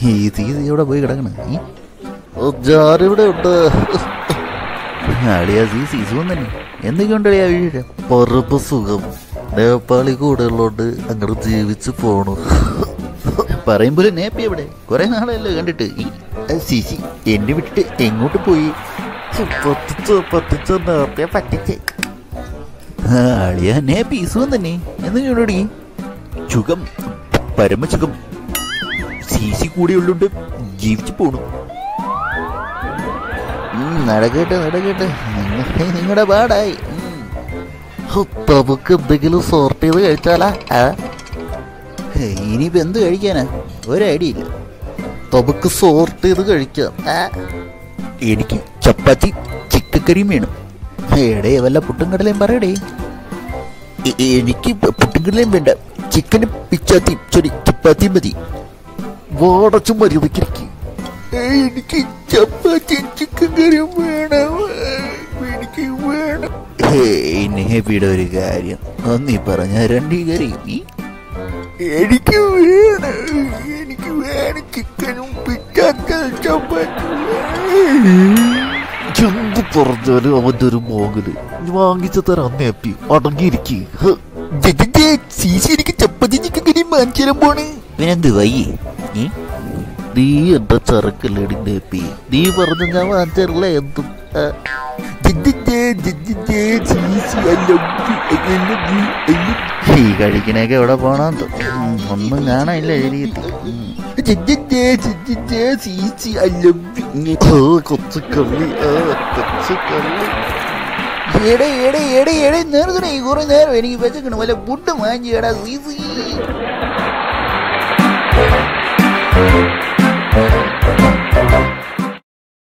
ഈ സീസി ഇവിടെ പോയി കിടക്കണ ഈ ഞാനിവിടെ ഉണ്ട് അളിയാ സീസി സുഖം തന്നെ എന്തൊക്കെയുണ്ട് അളിയാ വീഴ പറപ്പ് സുഖം നേപ്പാളി കൂടെ ഉള്ളോണ്ട് അങ്ങോട്ട് ജീവിച്ചു പോണു പറയുമ്പോൾ നേപ്പി എവിടെ കുറെ നാളല്ലേ കണ്ടിട്ട് ഈ സിസി എന്നെ വിട്ടിട്ട് എങ്ങോട്ട് പോയി പറ്റിച്ചോ പറ്റിച്ചോ നേരത്തെ പറ്റിച്ചേ അളിയ നേപ്പി സുഖം തന്നെ എന്തൊക്കെയുണ്ടോടി സുഖം പരമസുഖം സിസി കൂടെയുള്ളോണ്ട് ജീവിച്ചു പോണു ഉം, നടക്കട്ടെ നടക്കട്ടെ നിങ്ങ- നിങ്ങളുടെ പാടായി ഉം. ഹോ, നമുക്ക് എന്തെങ്കിലും സോർട്ട് ചെയ്ത് കഴിച്ചാലാ ആ? ഹേ, ഇനിയിപ്പോ എന്ത് കഴിക്കാനാ ഒരു ഐഡിയ ഇല്ല നമുക്ക് സോർട്ട് ചെയ്ത് കഴിക്കാം ആ? എനിക്ക് ചപ്പാത്തി ചിക്കൻ കറിയും വേണം എടേ വല്ല പുട്ടും കടലയും പറയടേ എ- എനിക്ക് പുട്ടും കടലയും വേണ്ട ചിക്കനും പിച്ചാത്തിയും സോറി ചപ്പാത്തിയും മതി വാടച്ചു മര്യാദക്കിരിക്കും എനിക്ക് ചപ്പാത്തി ചിക്കൻ കറിയും വേണം എനിക്ക് വേണം നേപ്പിയുടെ ഒരു കാര്യം ഒന്നീ പറഞ്ഞ രണ്ടീ കറിയും ഈ എനിക്ക് വേണം എനിക്ക് വേണം ചിക്കനും പിച്ചാത്ത ചപ്പാത്തി എന്ത് പറഞ്ഞാലും അവന്റെ ഒരു മോങ്ങല് വാങ്ങിച്ചു തരാൻ നേപ്പി അടങ്ങിയിരിക്കും സീസി എനിക്ക് ചപ്പാത്തി ചിക്കൻ കറിയും വാങ്ങിച്ചു തരാൻ പോണേ പിന്നെന്ത് വയ്യേ നീ എന്റെ ചരക്കല്ലേടി നേപ്പി നീ പറഞ്ഞ ഞാൻ വാങ്ങിച്ചറില്ല എന്തും ആ. ജിജിജേ, ജിജിജേ, ചീച്ചി, I love you, I love you, I love you. ഈ കഴിക്കണൊക്കെ എവിടെ പോണെന്ന് ഒന്നും കാണാനില്ല എഴുതിയിട്ട് ജിജിജേ, ജിജിജേ, ചീച്ചി, I love you. ഓ കൊച്ചുകള്ളി ആ കൊച്ചുകള്ളി എടേ എടേ എടേ എടേ നേരത്തെ കുറെ നേരം എനിക്ക് വെച്ചേക്കണം വല്ല ഫുഡ് വാങ്ങിയടാ സീസി